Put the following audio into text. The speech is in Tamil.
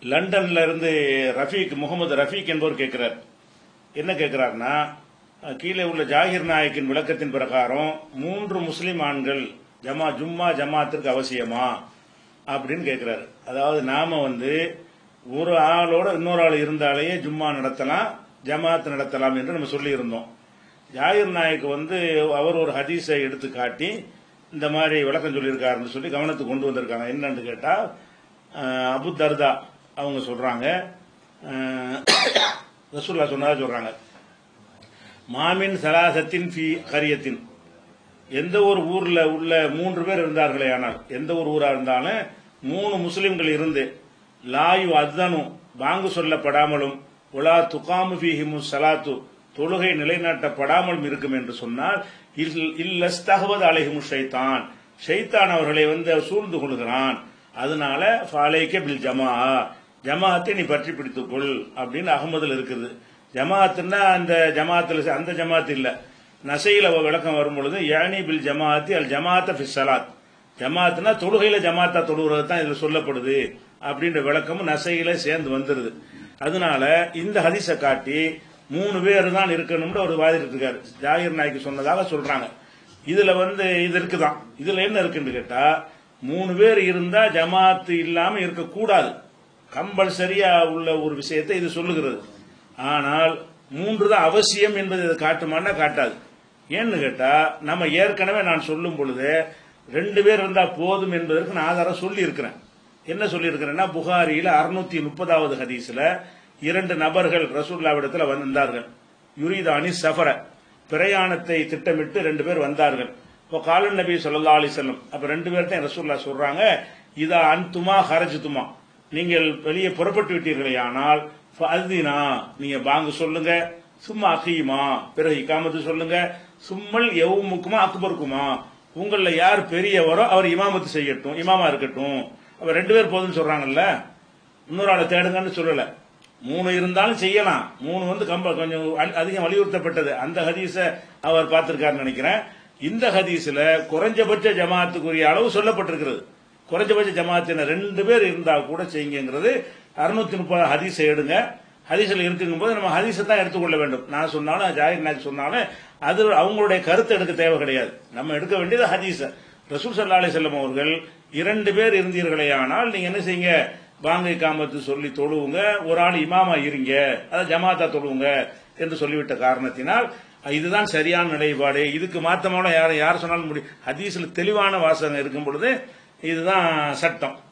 லண்டன்ல இருந்து ரஃபீக் முகமது ரஃபீக் என்பவர் கேட்கிறார் என்ன கேட்கிறார்னா அஹ், கீழே உள்ள ஜாகிர் நாயக்கின் விளக்கத்தின் பிரகாரம் மூன்று முஸ்லிம் ஆண்கள் ஜமா ஜும்மா ஜமாத்திற்கு அவசியமா அப்படின்னு கேட்கிறாரு அதாவது நாம வந்து ஒரு ஆளோட இன்னொரு ஆள் இருந்தாலேயே ஜும்மா நடத்தலாம் ஜமாத் நடத்தலாம் என்று நம்ம சொல்லி இருந்தோம் ஜாகிர் நாயக் வந்து அவர் ஒரு ஹதீஸை எடுத்து காட்டி இந்த மாதிரி விளக்கம் சொல்லியிருக்காருன்னு சொல்லி கவனத்துக்கு கொண்டு வந்திருக்காங்க என்னன்னு கேட்டா அஹ், அபு தர்தா அவங்க சொல்றாங்க அஹ், ரசூல்லா சொன்னதா சொல்றாங்க மாமின் சலாசத்தின் ஃபி கரியத்தின் எந்த ஒரு ஊர்ல உள்ள மூன்று பேர் இருந்தார்களே ஆனால் எந்த ஒரு ஊரா இருந்தாலும் மூணு முஸ்லிம்கள் இருந்து லாயு அத்தனும் பாங்கு சொல்லப்படாமலும் உலா துகாமு ஃபீஹிமு சலாத்து தொழுகை நிலைநாட்டப்படாமலும் இருக்கும் என்று சொன்னால் இல்லஸ்தகவது அலைஹிமு ஷைத்தான் ஷைத்தான் அவர்களை வந்து அவர் சூழ்ந்து கொள்கிறான் அதனால ஃபாலைக்க பில் ஜமா ஜமாத்தை நீ பற்றி பிடித்துக்கொள் அப்படின்னு அகமதுல இருக்குது ஜமாத்துன்னா அந்த ஜமாத்துல அந்த ஜமாத் இல்ல நசையில விளக்கம் வரும் பொழுது யானி பில் ஜமாத்தி அல் ஜமாத்த ஃபி ஸலாத் ஜமாத்னா தொழுகையில ஜமாத்தா தொழுகிறது தான் இதுல சொல்லப்படுது அப்படின்ற விளக்கமும் நசையில சேர்ந்து வந்துருது அதனால இந்த ஹதீஸை காட்டி மூணு பேர் தான் இருக்கணும்னு ஒரு வாதிட்டு இருக்காரு ஜாகிர் நாய்க்கு சொன்னதாக சொல்றாங்க இதுல வந்து இது இருக்குதான் இதுல என்ன இருக்குன்னு கேட்டா மூணு பேர் இருந்தா ஜமாத்து இல்லாம இருக்கக்கூடாது கம்பல்சரியா உள்ள ஒரு விஷயத்தை இது சொல்லுகிறது ஆனால் மூன்று தான் அவசியம் என்பது இது காட்டுமான்னா காட்டாது ஏன்னு கேட்டா நம்ம ஏற்கனவே நான் சொல்லும் பொழுது ரெண்டு பேர் இருந்தா போதும் என்பதற்கு நான் ஆதாரம் சொல்லி இருக்கிறேன் என்ன சொல்லி இருக்கிறேன்னா புகாரியில அறுநூத்தி முப்பதாவது ஹதீஸ்ல இரண்டு நபர்கள் ரசூல்லாவிடத்துல வந்தார்கள் யுரிதானி சஃபர பிரயாணத்தை திட்டமிட்டு ரெண்டு பேர் வந்தார்கள் இப்போ காலன் நபி சொல்லா அலிசல்லம் அப்ப ரெண்டு பேர்த்தையும் ரசூல்லா சொல்றாங்க இதா அன்துமா ஹரஜுத்துமா நீங்கள் வெளியே புறப்பட்டு விட்டீர்களே ஆனால் ஃபஅதினா நீங்க பாங்கு சொல்லுங்க சும்மா அகீமா பிறகு இக்காமத்து சொல்லுங்க சும்மல் எவ்முக்குமா அக்பருக்குமா உங்கள யார் பெரியவரோ அவர் இமாமத்து செய்யட்டும் இமாமா இருக்கட்டும் அப்ப ரெண்டு பேர் போதும்னு சொல்றாங்கல்ல இன்னொரு ஆளை தேடுங்கன்னு சொல்லல மூணு இருந்தாலும் செய்யலாம் மூணு வந்து கம்ப கொஞ்சம் அ- அதிகம் வலியுறுத்தப்பட்டது அந்த ஹதீஸ அவர் பார்த்திருக்காருன்னு நினைக்கிறேன் இந்த ஹதீஸ்ல குறைஞ்சபட்ச ஜமாத்துக்குரிய அளவு சொல்லப்பட்டிருக்கிறது குறைஞ்சபட்ச ஜமாத்தின ரெண்டு பேர் இருந்தா கூட செய்யுங்கிறது அறுநூத்தி முப்பது ஹதீஸை எடுங்க ஹதீஸ்ல இருக்குங்கும் போது நம்ம ஹதீஸை தான் எடுத்துக்கொள்ள வேண்டும் நான் சொன்னாலும் ஜாகிர் நாயக் சொன்னாலும் அது அவங்களுடைய கருத்து எடுக்க தேவை கிடையாது நம்ம எடுக்க வேண்டியது ஹதீஸ ரசூல் சல்லா அலி செல்லம் அவர்கள் இரண்டு பேர் இருந்தீர்களே ஆனால் நீங்க என்ன செய்யுங்க வாங்கை காமத்து சொல்லி தொழுவுங்க ஒரு ஆள் இமாமா இருங்க அதாவது ஜமாத்தா தொழுவுங்க என்று சொல்லிவிட்ட காரணத்தினால் இதுதான் சரியான நிலைப்பாடு இதுக்கு மாத்தமான யார் யார் சொன்னாலும் முடியும் ஹதீஸ்ல தெளிவான வாசகம் இருக்கும் பொழுது இதுதான் சட்டம்